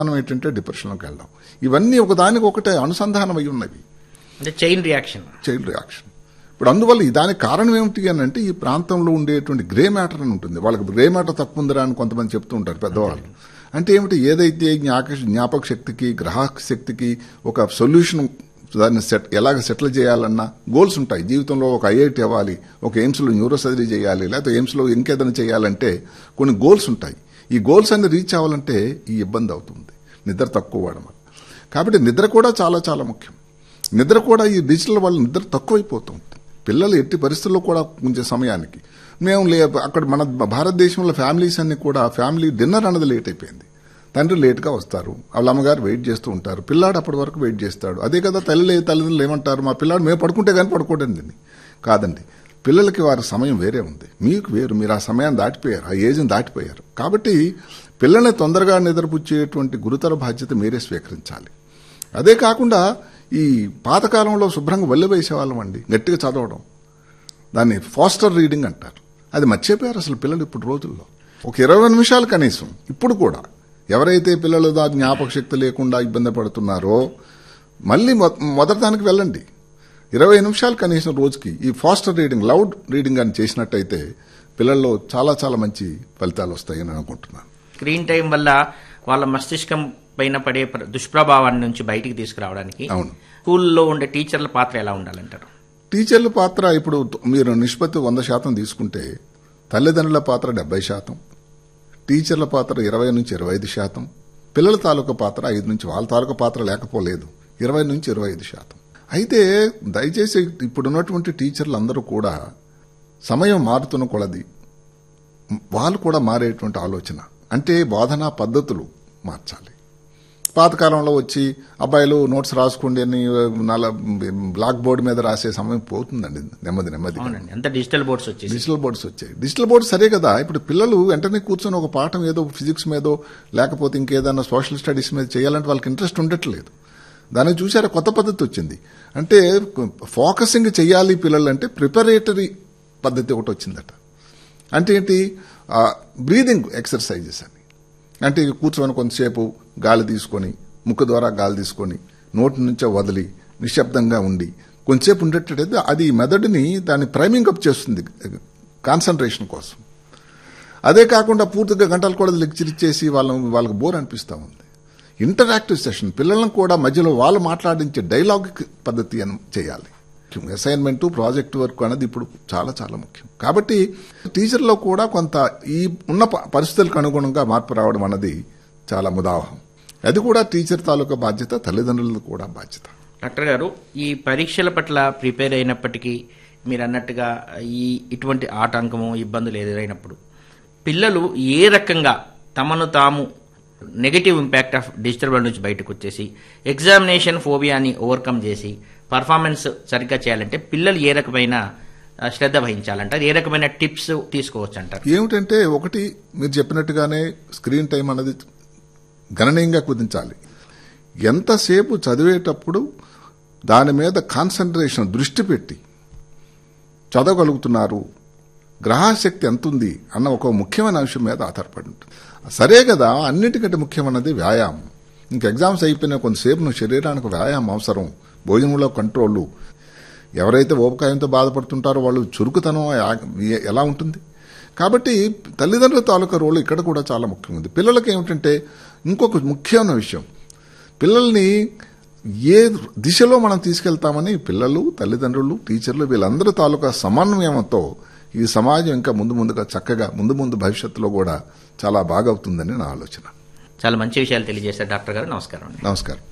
మనం ఏంటంటే డిప్రెషన్లోకి వెళ్ళడం ఇవన్నీ ఒకదానికి ఒకటే అనుసంధానం అయి ఉన్నవి అంటే చైన్ రియాక్షన్ చైల్డ్ రియాక్షన్ ఇప్పుడు అందువల్ల ఈ దానికి కారణం ఏమిటి అని అంటే ఈ ప్రాంతంలో ఉండేటువంటి గ్రే మ్యాటర్ అని ఉంటుంది వాళ్ళకి గ్రే మ్యాటర్ తక్కువ ఉందిరా అని కొంతమంది చెప్తూ ఉంటారు పెద్దవాళ్ళు అంటే ఏమిటి ఏదైతే జ్ఞాపక జ్ఞాపక శక్తికి గ్రాహక శక్తికి ఒక సొల్యూషన్ దాన్ని సెట్ ఎలాగ సెటిల్ చేయాలన్నా గోల్స్ ఉంటాయి జీవితంలో ఒక ఐఐటి అవ్వాలి ఒక ఎయిమ్స్లో న్యూరో సర్జరీ చేయాలి లేకపోతే ఎయిమ్స్లో ఇంకేదైనా చేయాలంటే కొన్ని గోల్స్ ఉంటాయి ఈ గోల్స్ అన్ని రీచ్ అవ్వాలంటే ఈ ఇబ్బంది అవుతుంది నిద్ర తక్కువ వాడడం వల్ల కాబట్టి నిద్ర కూడా చాలా చాలా ముఖ్యం నిద్ర కూడా ఈ డిజిటల్ వల్ల నిద్ర తక్కువైపోతుంది పిల్లలు ఎట్టి పరిస్థితుల్లో కూడా కొంచెం సమయానికి మేము లే అక్కడ మన భారతదేశంలో ఫ్యామిలీస్ అన్ని కూడా ఫ్యామిలీ డిన్నర్ అన్నది లేట్ అయిపోయింది తండ్రి లేట్గా వస్తారు వాళ్ళ అమ్మగారు వెయిట్ చేస్తూ ఉంటారు పిల్లాడు అప్పటి వరకు వెయిట్ చేస్తాడు అదే కదా తల్లి తల్లిదండ్రులు ఏమంటారు మా పిల్లాడు మేము పడుకుంటే కానీ పడుకోడండి కాదండి పిల్లలకి వారి సమయం వేరే ఉంది మీకు వేరు మీరు ఆ సమయాన్ని దాటిపోయారు ఆ ఏజ్ని దాటిపోయారు కాబట్టి పిల్లల్ని తొందరగా నిద్రపుచ్చేటువంటి గురుతర బాధ్యత మీరే స్వీకరించాలి అదే కాకుండా ఈ పాతకాలంలో శుభ్రంగా వల్లె వేసేవాళ్ళం అండి గట్టిగా చదవడం దాన్ని ఫాస్టర్ రీడింగ్ అంటారు అది మర్చిపోయారు అసలు పిల్లలు ఇప్పుడు రోజుల్లో ఒక ఇరవై నిమిషాలు కనీసం ఇప్పుడు కూడా ఎవరైతే పిల్లలు దా జ్ఞాపక శక్తి లేకుండా ఇబ్బంది పడుతున్నారో మళ్ళీ మొదటి దానికి వెళ్ళండి ఇరవై నిమిషాలు కనీసం రోజుకి ఈ ఫాస్టర్ రీడింగ్ లౌడ్ రీడింగ్ అని చేసినట్టయితే పిల్లల్లో చాలా చాలా మంచి ఫలితాలు వస్తాయని అనుకుంటున్నాను స్క్రీన్ టైం వల్ల వాళ్ళ మస్తిష్కం పైన పడే ప్ర- దుష్ప్రభావాన్ని నుంచి బయటికి తీసుకురావడానికి అవును. స్కూల్లో ఉండే టీచర్ల పాత్ర ఎలా ఉండాలంటారు టీచర్ల పాత్ర ఇప్పుడు మీరు నిష్పత్తి వంద శాతం తీసుకుంటే తల్లిదండ్రుల పాత్ర డెబ్బై శాతం టీచర్ల పాత్ర ఇరవై నుంచి ఇరవై ఐదు శాతం పిల్లల తాలూకా పాత్ర ఐదు నుంచి వాళ్ళ తాలూకా పాత్ర లేకపోలేదు ఇరవై నుంచి ఇరవై ఐదు శాతం అయితే దయచేసి ఇప్పుడున్నటువంటి టీచర్లు అందరూ కూడా సమయం మారుతున్న కొలది వాళ్ళు కూడా మారేటువంటి ఆలోచన అంటే బోధనా పద్ధతులు మార్చాలి పాతకాలంలో వచ్చి అబ్బాయిలు నోట్స్ రాసుకోండి అని నల్ల బ్లాక్ బోర్డు మీద రాసే సమయం పోతుందండి నెమ్మది నెమ్మది అవునండి అంత డిజిటల్ బోర్డ్స్ వచ్చేసి డిజిటల్ బోర్డ్స్ వచ్చాయి డిజిటల్ బోర్డు సరే కదా ఇప్పుడు పిల్లలు వెంటనే కూర్చొని ఒక పాఠం ఏదో ఫిజిక్స్ మీదో లేకపోతే ఇంకేదైనా సోషల్ స్టడీస్ మీద చేయాలంటే వాళ్ళకి ఇంట్రెస్ట్ ఉండట్లేదు దాన్ని చూసారా కొత్త పద్ధతి వచ్చింది అంటే ఫోకసింగ్ చేయాలి పిల్లలు అంటే ప్రిపరేటరీ పద్ధతి ఒకటి వచ్చిందట అంటే ఏంటి బ్రీదింగ్ ఎక్సర్సైజెస్ అని అంటే కూర్చొని కొంతసేపు గాలి తీసుకొని ముక్కు ద్వారా గాలి తీసుకొని నోటి నుంచే వదిలి నిశ్శబ్దంగా ఉండి కొంతసేపు ఉండేటట్టయితే అది మెదడుని దాన్ని ప్రైమింగ్ అప్ చేస్తుంది కాన్సన్ట్రేషన్ కోసం అదే కాకుండా పూర్తిగా గంటలు కూడా లెక్చర్ ఇచ్చేసి వాళ్ళ వాళ్ళకి బోర్ అనిపిస్తూ ఉంది ఇంటరాక్టివ్ సెషన్ పిల్లలను కూడా మధ్యలో వాళ్ళు మాట్లాడించే డైలాగ్ పద్ధతి అని చేయాలి అసైన్మెంట్ ప్రాజెక్ట్ వర్క్ అనేది ఇప్పుడు చాలా చాలా ముఖ్యం కాబట్టి టీచర్లో కూడా కొంత ఈ ఉన్న ప- పరిస్థితులకు అనుగుణంగా మార్పు రావడం అన్నది చాలా ముదావహం అది కూడా టీచర్ తాలూకా బాధ్యత తల్లిదండ్రులది కూడా బాధ్యత డాక్టర్ గారు ఈ పరీక్షల పట్ల ప్రిపేర్ అయినప్పటికీ మీరు అన్నట్టుగా ఈ ఇటువంటి ఆటంకము ఇబ్బందులు ఎదురైనప్పుడు పిల్లలు ఏ రకంగా తమను తాము negative impact of digital world నుంచి బయటకు వచ్చేసి ఎగ్జామినేషన్ ఫోబియాని ఓవర్కమ్ చేసి పర్ఫార్మెన్స్ సరిగ్గా చేయాలంటే పిల్లలు ఏ రకమైన ఆ, శ్రద్ధ వహించాలంటారు ఏ రకమైన టిప్స్ తీసుకోవచ్చు అంటారు ఏమిటంటే ఒకటి మీరు చెప్పినట్టుగానే స్క్రీన్ టైం అనేది గణనీయంగా కుదించాలి ఎంతసేపు చదివేటప్పుడు దాని మీద కాన్సన్ట్రేషన్ దృష్టి పెట్టి చదవగలుగుతున్నారు గ్రహశక్తి ఎంత ఉంది అన్న ఒక ముఖ్యమైన అంశం మీద ఆధారపడి ఉంటుంది సరే కదా అన్నిటికంటే ముఖ్యమైనది వ్యాయామం ఇంక ఎగ్జామ్స్ అయిపోయిన కొంతసేపు నువ్వు శరీరానికి వ్యాయామం అవసరం భోజనంలో కంట్రోలు ఎవరైతే ఓపకాయంతో బాధపడుతుంటారో వాళ్ళు చురుకుతనం ఆ- ఎలా ఉంటుంది కాబట్టి తల్లిదండ్రుల తాలూకా రోల్ ఇక్కడ కూడా చాలా ముఖ్యమైనది పిల్లలకి ఏమిటంటే ఇంకొక ముఖ్యమైన విషయం పిల్లల్ని ఏ దిశలో మనం తీసుకెళ్తామని పిల్లలు తల్లిదండ్రులు టీచర్లు వీళ్ళందరి తాలూకా సమన్వయంతో ఈ సమాజం ఇంకా ముందు ముందుగా చక్కగా ముందు ముందు భవిష్యత్తులో కూడా చాలా బాగా అవుతుందని నా ఆలోచన చాలా మంచి విషయాలు తెలియజేశారు డాక్టర్ గారు నమస్కారం అండి నమస్కారం